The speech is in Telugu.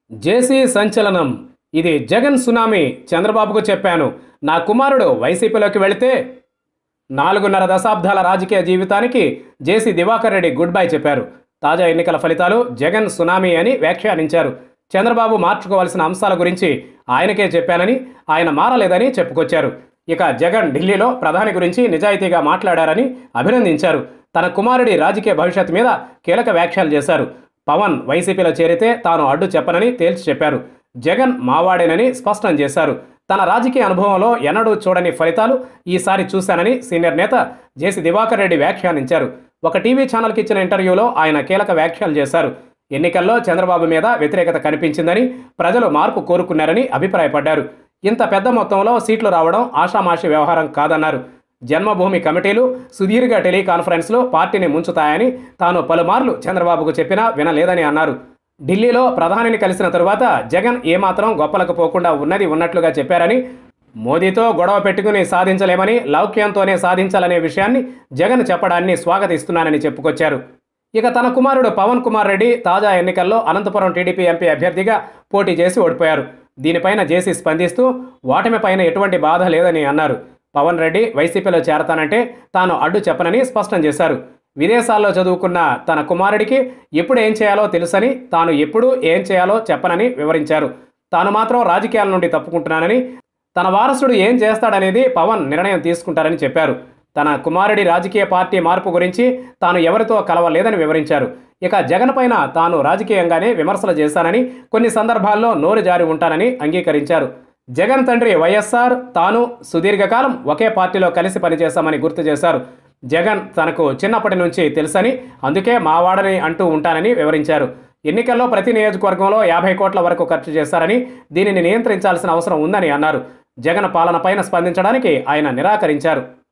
జేసీ సంచలనం ఇది జగన్ సునామీ చంద్రబాబుకు చెప్పాను నా కుమారుడు వైసీపీలోకి వెళితే నాలుగున్నర దశాబ్దాల రాజకీయ జీవితానికి JC Diwakar Reddy good bye చెప్పారు తాజా ఎన్నికల ఫలితాలు జగన్ సునామీ అని వ్యాఖ్యానించారు చంద్రబాబు మార్చుకోవాల్సిన అంశాల గురించి ఆయనకే చెప్పానని ఆయన మారలేదని చెప్పుకొచ్చారు ఇక జగన్ ఢిల్లీలో ప్రధాని గురించి నిజాయితీగా మాట్లాడారని అభినందించారు తన కుమారుడి రాజకీయ భవిష్యత్తు మీద కీలక వ్యాఖ్యలు చేశారు పవన్ వైసీపీలో చేరితే తాను అడ్డు చెప్పనని తేల్చి చెప్పారు జగన్ మావాడేనని స్పష్టం చేశారు తన రాజకీయ అనుభవంలో ఎన్నడూ చూడని ఫలితాలు ఈసారి చూశానని సీనియర్ నేత జేసీ దివాకర్ రెడ్డి వ్యాఖ్యానించారు ఒక టీవీ ఛానల్కి ఇచ్చిన ఇంటర్వ్యూలో ఆయన కీలక వ్యాఖ్యలు చేశారు ఎన్నికల్లో చంద్రబాబు మీద వ్యతిరేకత కనిపించిందని ప్రజలు మార్పు కోరుకున్నారని అభిప్రాయపడ్డారు ఇంత పెద్ద మొత్తంలో సీట్లు రావడం ఆషామాషి వ్యవహారం కాదన్నారు జన్మభూమి కమిటీలు సుదీర్ఘ టెలికాన్ఫరెన్స్లు పార్టీని ముంచుతాయని తాను పలుమార్లు చంద్రబాబుకు చెప్పినా వినలేదని అన్నారు ఢిల్లీలో ప్రధానిని కలిసిన తరువాత జగన్ ఏమాత్రం గొప్పలకు పోకుండా ఉన్నది ఉన్నట్లుగా చెప్పారని మోదీతో గొడవ పెట్టుకుని సాధించలేమని లౌక్యంతోనే సాధించాలనే విషయాన్ని జగన్ చెప్పడాన్ని స్వాగతిస్తున్నానని చెప్పుకొచ్చారు ఇక తన కుమారుడు పవన్ కుమార్ రెడ్డి తాజా ఎన్నికల్లో అనంతపురం టీడీపీ ఎంపీ అభ్యర్థిగా పోటీ చేసి ఓడిపోయారు దీనిపైన జేసీ స్పందిస్తూ ఓటమి పైన ఎటువంటి బాధ లేదని అన్నారు పవన్ రెడ్డి వైసీపీలో చేరతానంటే తాను అడ్డు చెప్పనని స్పష్టం చేశారు విదేశాల్లో చదువుకున్న తన కుమారుడికి ఎప్పుడు ఏం చేయాలో తెలుసని తాను ఎప్పుడు ఏం చేయాలో చెప్పనని వివరించారు తాను మాత్రం రాజకీయాల నుండి తప్పుకుంటున్నానని తన వారసుడు ఏం చేస్తాడనేది పవన్ నిర్ణయం తీసుకుంటారని చెప్పారు తన కుమారుడి రాజకీయ పార్టీ మార్పు గురించి తాను ఎవరితో కలవలేదని వివరించారు ఇక జగన్ పైన తాను రాజకీయంగానే విమర్శలు చేశానని కొన్ని సందర్భాల్లో నోరు జారి ఉంటానని అంగీకరించారు జగన్ తండ్రి వైఎస్ఆర్ తాను సుదీర్ఘకాలం ఒకే పార్టీలో కలిసి పనిచేశామని గుర్తు చేశారు జగన్ తనకు చిన్నప్పటి నుంచి తెలుసని అందుకే మావాడని అంటూ ఉంటానని వివరించారు ఎన్నికల్లో ప్రతి నియోజకవర్గంలో యాభై కోట్ల వరకు ఖర్చు చేశారని దీనిని నియంత్రించాల్సిన అవసరం ఉందని అన్నారు జగన్ పాలనపైన స్పందించడానికి ఆయన నిరాకరించారు